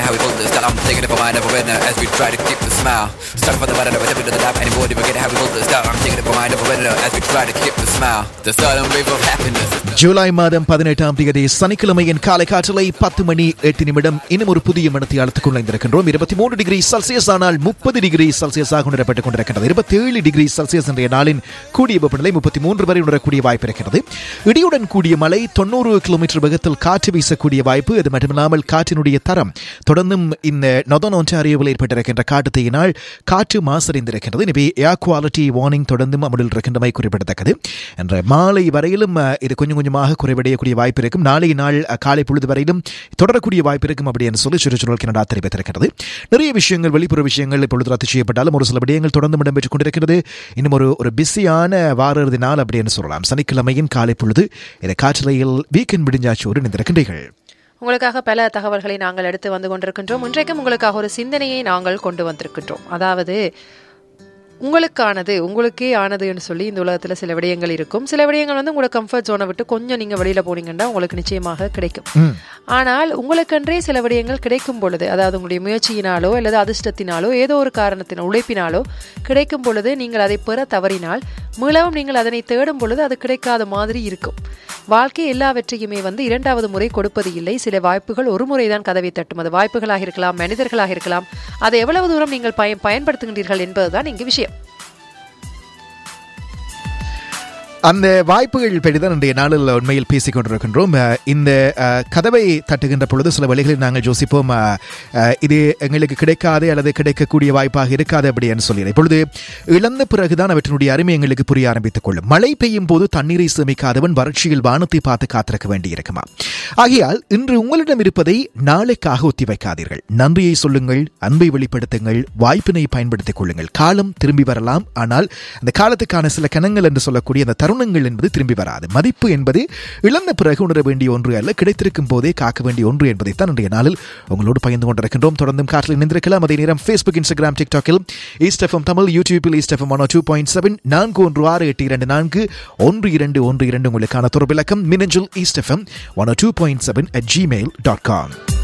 how we built this. That I'm taking it for mine, never winner. As we try to keep the smile. Starting from the bottom, never jumping to the top. Anybody forget how we built this. That I'm taking it for mine, never winner. As we try to keep the smile. The sudden wave of happiness. July மாதம் பதினெட்டாம் தேதி சனிக்கிழமையின் காலை காற்றலை பத்து மணி எட்டு நிமிடம் இன்னும் ஒரு புதிய மனத்தை அழுத்துக் கொண்டிருக்கின்றோம் இருபத்தி மூன்று டிகிரி செல்சியஸ் ஆனால் முப்பது டிகிரி செல்சியஸாக உணரப்பட்டுக் கொண்டிருக்கிறது இருபத்தி ஏழு டிகிரி செல்சியஸ் இன்றைய நாளின் கூடிய வெப்பநிலை முப்பத்தி மூன்று வரை உணரக்கூடிய வாய்ப்பு இருக்கிறது இடியுடன் கூடிய மழை தொண்ணூறு கிலோமீட்டர் வேகத்தில் காற்று வீசக்கூடிய வாய்ப்பு அது மட்டுமில்லாமல் காற்றினுடைய தரம் தொடர்ந்தும் இந்த நொதன் ஒன்டாரியோவில் ஏற்பட்டிருக்கின்ற காட்டுத்தீயினால் காற்று மாசடைந்திருக்கின்றது எனவே ஏர் குவாலிட்டி வார்னிங் தொடர்ந்தும் அமலில் இருக்கின்றமை குறிப்பிடத்தக்கது என்ற மாலை வரையிலும் அஹ், இது கொஞ்சம் கொஞ்சமாக குறைவடையக்கூடிய வாய்ப்பு இருக்கும் நாளை நாள் அஹ், காலை பொழுது வரையிலும் தொடரக்கூடிய வாய்ப்பு இருக்கும் அப்படி என்று சொல்லி சுற்றுச்சூழல் கனடா தெரிவித்திருக்கிறது நிறைய விஷயங்கள் வெளிப்புற விஷயங்கள் இப்பொழுது ரத்து செய்யப்பட்டாலும் ஒரு சில விடயங்கள் தொடர்ந்து இடம்பெற்றுக் கொண்டிருக்கிறது இன்னும் ஒரு ஒரு பிஸியான வார இறுதி நாள் அப்படி என்று சொல்லலாம் சனிக்கிழமையின் காலை பொழுது இந்த காற்றலையில் வீக்கெண்ட் விடிஞ்சாச்சோடு நினைந்திருக்கின்றீர்கள் உங்களுக்காக பல தகவல்களை நாங்கள் எடுத்து வந்து கொண்டிருக்கின்றோம் இன்றைக்கும் உங்களுக்காக ஒரு சிந்தனையை நாங்கள் கொண்டு வந்திருக்கின்றோம் அதாவது உங்களுக்கானது உங்களுக்கே ஆனதுன்னு சொல்லி இந்த உலகத்தில் சில விடயங்கள் இருக்கும் சில விடயங்கள் வந்து உங்களோட கம்ஃபர்ட் ஜோனை விட்டு கொஞ்சம் நீங்கள் வெளியில் போனீங்கன்னா உங்களுக்கு நிச்சயமாக கிடைக்கும் ஆனால் உங்களுக்கென்றே சில விடயங்கள் கிடைக்கும் பொழுது அதாவது உங்களுடைய முயற்சியினாலோ அல்லது அதிர்ஷ்டத்தினாலோ ஏதோ ஒரு காரணத்தின் உழைப்பினாலோ கிடைக்கும் பொழுது நீங்கள் அதை பெற தவறினால் மீளவும் நீங்கள் அதனை தேடும் பொழுது அது கிடைக்காத மாதிரி இருக்கும் வாழ்க்கை எல்லாவற்றையுமே வந்து இரண்டாவது முறை கொடுப்பது இல்லை சில வாய்ப்புகள் ஒரு முறைதான் கதவை தட்டும் அது வாய்ப்புகளாக இருக்கலாம் மனிதர்களாக இருக்கலாம் அதை எவ்வளவு தூரம் நீங்கள் பயன் பயன்படுத்துகின்றீர்கள் என்பதுதான் இங்கு விஷயம் அந்த வாய்ப்புகள் பற்றிதான் இன்றைய நாளில் உண்மையில் பேசிக் கொண்டிருக்கின்றோம் அஹ், இந்த அஹ், கதவை தட்டுகின்ற பொழுது சில வழிகளில் நாங்கள் யோசிப்போம் அஹ், அஹ், இது எங்களுக்கு கிடைக்காது அல்லது கிடைக்கக்கூடிய வாய்ப்பாக இருக்காது அப்படின்னு சொல்லி இப்பொழுது இழந்த பிறகுதான் அவற்றினுடைய அருமை எங்களுக்கு புரிய ஆரம்பித்துக் கொள்ளும் மழை பெய்யும் போது தண்ணீரை சேமிக்காதவன் வறட்சியில் வானத்தை பார்த்து காத்திருக்க வேண்டியிருக்குமா ஆகையால் இன்று உங்களிடம் இருப்பதை நாளைக்காக ஒத்தி வைக்காதீர்கள் நன்றியை சொல்லுங்கள் அன்பை வெளிப்படுத்துங்கள் வாய்ப்பினை பயன்படுத்திக் கொள்ளுங்கள் காலம் திரும்பி வரலாம் ஆனால் அந்த காலத்துக்கான சில கணங்கள் என்று சொல்லக்கூடிய அந்த தருணங்கள் என்பது திரும்பி வராது மதிப்பு என்பது இழந்த பிறகு உணர வேண்டிய ஒன்று அல்ல கிடைத்திருக்கும் போதே காக்க வேண்டிய ஒன்று என்பதைத்தான் இன்றைய நாளில் உங்களோடு பகிர்ந்து கொண்டிருக்கின்றோம் தொடர்ந்தும் காற்றில் இணைந்திருக்கலாம் அதே நேரம் ஃபேஸ்புக் இன்ஸ்டாகிராம் டிக்டாக்கில் ஈஸ்ட் எஃப்எம் தமிழ் யூடியூபில் East FM one two point seven நான்கு ஒன்று ஆறு எட்டு இரண்டு நான்கு ஒன்று இரண்டு ஒன்று இரண்டு உங்களுக்கான தொடர்பிலக்கம் மினஞ்சல் East FM one two point seven at Gmail dot com